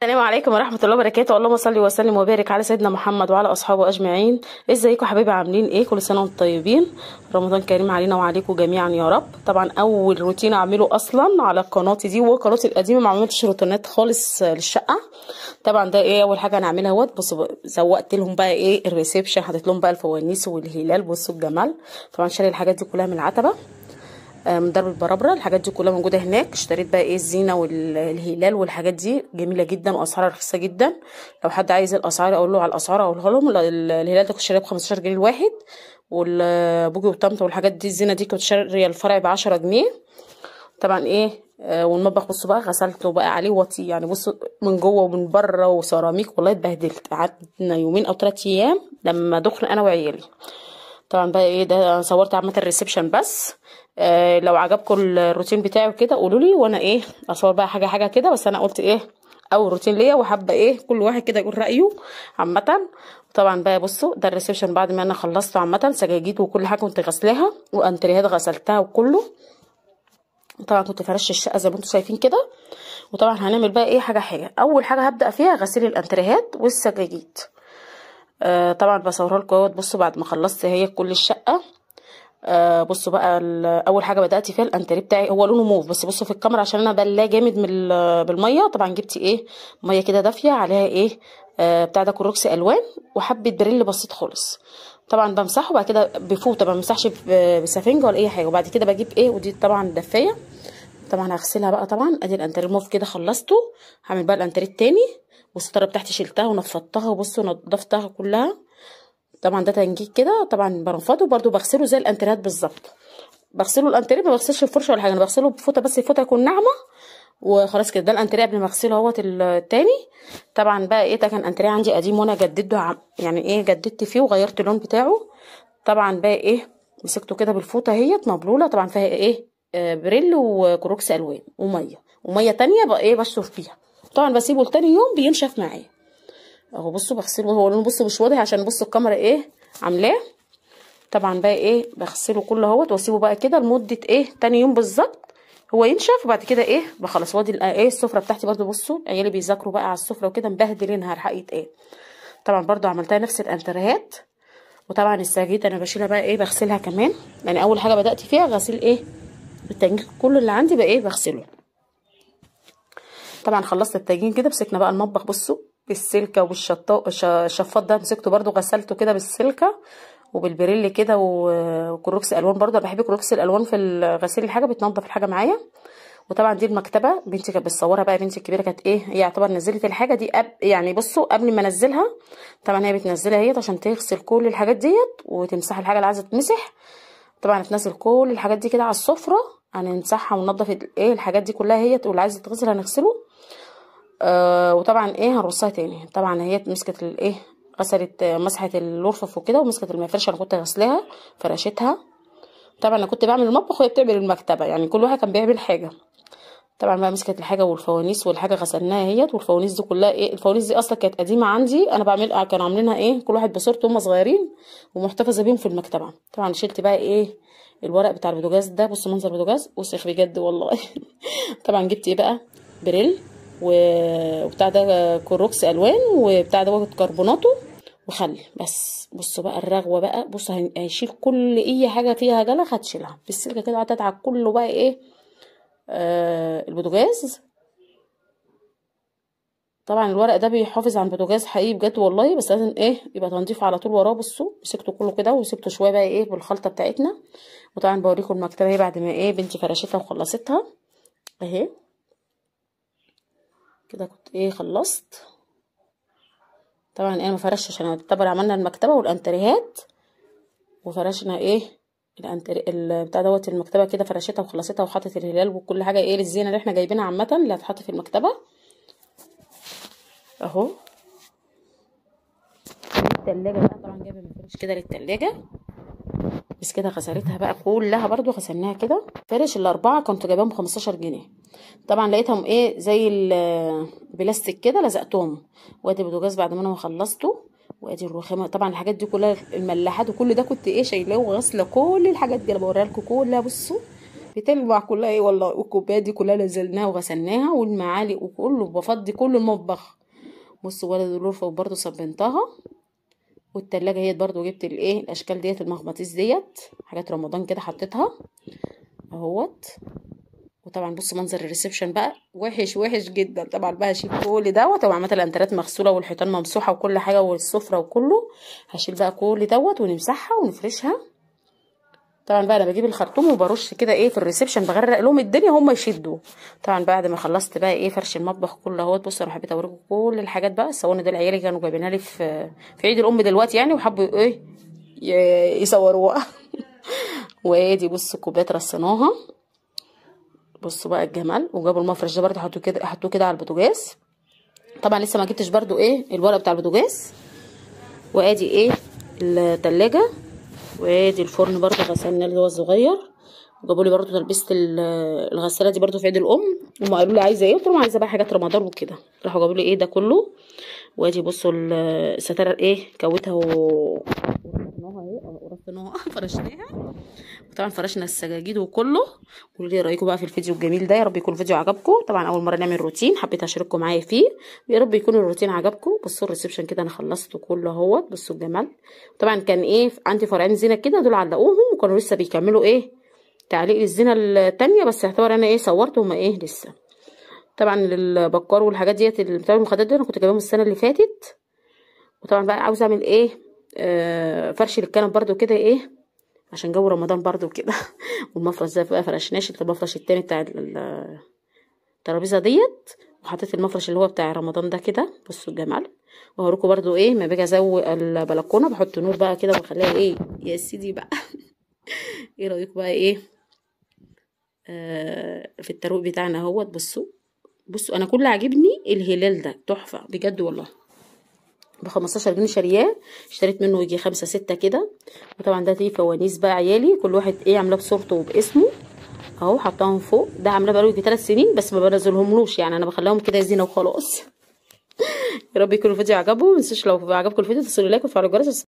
السلام عليكم ورحمة الله وبركاته اللهم صل وسلم وبارك على سيدنا محمد وعلى أصحابه أجمعين ازيكم حبايبي عاملين ايه كل سنة وانتم طيبين رمضان كريم علينا وعليكم جميعا يا رب طبعا أول روتين أعمله أصلا على قناتي دي وقناتي القديمة ما عملتش روتينات خالص للشقة طبعا ده ايه أول حاجة هنعملها اهوت بصوا زوقت لهم بقى ايه الريسبشن حطيت لهم بقى الفوانيس والهلال بصوا الجمال طبعا شاري الحاجات دي كلها من العتبة من درب البرابره الحاجات دي كلها موجوده هناك اشتريت بقى ايه الزينه والهلال والحاجات دي جميله جدا واسعارها رخيصه جدا لو حد عايز الاسعار اقول له على الاسعار اقولها لهم الهلال ده كنت شاريه ب 15 جنيه الواحد والبوجي وطمطم والحاجات دي الزينه دي كنت شاريه الفرع ب 10 جنيه طبعا ايه آه والمطبخ بصوا بقى غسلته بقى عليه وطي يعني بصوا من جوه ومن بره وسيراميك والله اتبهدلت قعدنا يومين او ثلاث ايام لما دخل انا وعيالي طبعا بقى ايه ده صورت عامه الريسبشن بس آه لو عجبكم الروتين بتاعي وكده قولوا لي وانا ايه اصور بقى حاجه حاجه كده بس انا قلت ايه اول روتين ليا وحابه ايه كل واحد كده يقول رايه عامه طبعا بقى بصوا ده الريسبشن بعد ما انا خلصته عامه سجاجيد وكل حاجه كنت غسلاها وانتريهات غسلتها وكله طبعا كنت فرش الشقه زي ما انتم شايفين كده وطبعا هنعمل بقى ايه حاجه حاجه اول حاجه هبدا فيها غسيل الانتريهات والسجاجيد آه طبعا بصورها لكم اهوت بصوا بعد ما خلصت هي كل الشقه آه بصوا بقى اول حاجه بدات فيها الانتريه بتاعي هو لونه موف بس بصوا في الكاميرا عشان انا بلاه جامد من بالميه طبعا جبت ايه ميه كده دافيه عليها ايه آه بتاع ده كروكس الوان وحبه بريل بسيط خالص طبعا بمسحه بعد كده بفوطه ما بمسحش بسفنجه ولا اي حاجه وبعد كده بجيب ايه ودي طبعا دفايه طبعا هغسلها بقى طبعا ادي الانتريه الموف كده خلصته هعمل بقى الانتريه التاني والستاره بتاعتي شلتها ونفضتها وبصوا نضفتها كلها طبعا ده تنجيك كده طبعا بنفضه برده بغسله زي الانتريهات بالظبط بغسله الانتريه ما بغسلش الفرشه ولا حاجه انا بغسله بفوطه بس الفوطه يكون ناعمه وخلاص كده ده الانتريه قبل ما اغسله اهوت التاني طبعا بقى ايه ده كان انتريه عندي قديم وانا جددته يعني ايه جددت فيه وغيرت اللون بتاعه طبعا بقى ايه مسكته كده بالفوطه اهيت مبلوله طبعا فيها ايه آه بريل وكروكس الوان وميه وميه تانية بقى ايه بشطف فيها طبعا بسيبه لتاني يوم بينشف معايا اهو بصوا بغسله هو لونه بصوا مش واضح عشان بصوا الكاميرا ايه عاملاه طبعا بقى ايه بغسله كله اهوت واسيبه بقى كده لمده ايه تاني يوم بالظبط هو ينشف وبعد كده ايه بخلص وادي ايه السفره بتاعتي برده بصوا عيالي بيذاكروا بقى على السفره وكده مبهدلينها الحقيقه ايه طبعا برده عملتها نفس الانتريهات وطبعا السجاجيد انا بشيلها بقى ايه بغسلها كمان يعني اول حاجه بدات فيها غسيل ايه التنجيك كله اللي عندي بقى ايه بغسله طبعا خلصت التجين كده مسكنا بقى المطبخ بصوا بالسلكه وبالشفاط ده مسكته برده غسلته كده بالسلكه وبالبريل كده وكروكس الوان برده بحب كروكس الالوان في غسيل الحاجه بتنضف الحاجه معايا وطبعا دي المكتبه بنتي كانت بتصورها بقى بنتي الكبيره كانت ايه هي يعتبر نزلت الحاجه دي أب يعني بصوا قبل ما انزلها طبعا هي بتنزلها اهيت عشان تغسل كل الحاجات ديت وتمسح الحاجه اللي عايزه تمسح طبعا هتنزل كل الحاجات دي كده على السفره هنمسحها وننضف ايه الحاجات دي كلها اهيت واللي عايزه تغسل هنغسله آه وطبعا ايه هنرصها تاني طبعا هي مسكت الايه غسلت مسحت الرفوف وكده ومسكت المفرشه انا كنت غسلاها فرشتها طبعا انا كنت بعمل المطبخ وهي بتعمل المكتبه يعني كل واحد كان بيعمل حاجه طبعا بقى مسكت الحاجه والفوانيس والحاجه غسلناها اهيت والفوانيس دي كلها ايه الفوانيس دي اصلا كانت قديمه عندي انا بعمل كانوا عاملينها ايه كل واحد بصورته هم صغيرين ومحتفظه بيهم في المكتبه طبعا شلت بقى ايه الورق بتاع البوتاجاز ده بصوا منظر البوتاجاز وسخ بجد والله طبعا جبت ايه بقى بريل وبتاع ده كروكس الوان وبتاع ده كربوناتو وخل بس بصوا بقى الرغوه بقى بصوا هيشيل كل اي حاجه فيها جلخ هتشيلها بالسلكه كده هتدعك كله بقى ايه آه البوتاجاز طبعا الورق ده بيحافظ على البوتاجاز حقيقي بجد والله بس لازم ايه يبقى تنظيف على طول وراه بصوا مسكته كله كده وسبته شويه بقى ايه بالخلطه بتاعتنا وطبعا بوريكم المكتبه اهي بعد ما ايه بنتي فرشتها وخلصتها اهي كده كنت ايه خلصت طبعا انا ما فرشش عشان نعتبر عملنا المكتبه والانتريهات وفرشنا ايه الانتري بتاع دوت المكتبه كده فرشتها وخلصتها وحطت الهلال وكل حاجه ايه للزينه اللي احنا جايبينها عامه اللي هتحط في المكتبه اهو التلاجة بقى طبعا جايبه مفرش كده للتلاجة بس كده غسلتها بقى كلها برضو غسلناها كده فرش الاربعه كنت جايباهم ب 15 جنيه طبعا لقيتهم ايه زي البلاستيك كده لزقتهم وادي البوتاجاز بعد ما انا خلصته وادي الرخامه طبعا الحاجات دي كلها الملاحات وكل ده كنت ايه شايلاه وغاسله كل الحاجات دي انا بوريها لكم كلها بصوا بتلمع كلها ايه والله والكوبايات دي كلها نزلناها وغسلناها والمعالق وكله بفضي كل المطبخ بصوا ولد الغرفة وبرضه صبنتها والتلاجة هي برضه جبت الايه الاشكال ديت المغناطيس ديت حاجات رمضان كده حطيتها اهوت وطبعا بص منظر الريسبشن بقى وحش وحش جدا طبعا بقى هشيل كل دوت وعملت الانترات مغسوله والحيطان ممسوحه وكل حاجه والسفره وكله هشيل بقى كل دوت ونمسحها ونفرشها طبعا بقى انا بجيب الخرطوم وبرش كده ايه في الريسبشن بغرق لهم الدنيا هم يشدوا طبعا بعد ما خلصت بقى ايه فرش المطبخ كله اهوت بصوا انا حبيت اوريكم كل الحاجات بقى الصواني دول عيالي كانوا جايبينها لي في في عيد الام دلوقتي يعني وحبوا ايه يصوروها وادي بصوا الكوبايات رصيناها بصوا بقى الجمال وجابوا المفرش ده برده حطوه كده حطوه كده على البوتاجاز طبعا لسه ما جبتش برده ايه الورق بتاع البوتاجاز وادي ايه التلاجة وادي الفرن برده غسلناه اللي هو الصغير وجابوا لي برده تلبيسه الغساله دي برده في عيد الام هم قالوا لي عايزه ايه قلت لهم عايزه بقى حاجات رمضان وكده راحوا جابوا لي ايه ده كله وادي بصوا الستاره ايه كوتها و ورصيناها فرشناها وطبعا فرشنا السجاجيد وكله قولوا لي رايكم بقى في الفيديو الجميل ده يا رب يكون الفيديو عجبكم طبعا اول مره نعمل روتين حبيت اشارككم معايا فيه يا رب يكون الروتين عجبكم بصوا الريسبشن كده انا خلصته كله اهوت بصوا الجمال طبعا كان ايه عندي فرعين زينه كده دول علقوهم وكانوا لسه بيكملوا ايه تعليق الزينه التانية بس يعتبر انا ايه صورتهم ايه لسه طبعا البكار والحاجات ديت بتاع المخدات دي انا كنت جايباهم السنه اللي فاتت وطبعا بقى عاوزه اعمل ايه آه فرش للكنب برده كده ايه عشان جو رمضان برضو كده والمفرش ده بقى فرشناش المفرش التاني بتاع الترابيزه ديت وحطيت المفرش اللي هو بتاع رمضان ده كده بصوا الجمال وهوريكم برضو ايه ما باجي ازوق البلكونه بحط نور بقى كده واخليها ايه يا سيدي بقى ايه رايكم بقى ايه آه في التروق بتاعنا اهوت بصوا بصوا انا كل عاجبني الهلال ده تحفه بجد والله بخمستاشر جنيه شارياه اشتريت منه يجي خمسة ستة كده وطبعا ده فيه فوانيس بقى عيالي كل واحد ايه عاملاه بصورته وباسمه اهو حطاهم فوق ده عاملاه بقاله يجي ثلاث سنين بس ما بنزلهملوش يعني انا بخليهم كده زينه وخلاص يا رب يكون الفيديو عجبكم متنسوش لو عجبكم الفيديو تصلوا لايك وتفعلوا الجرس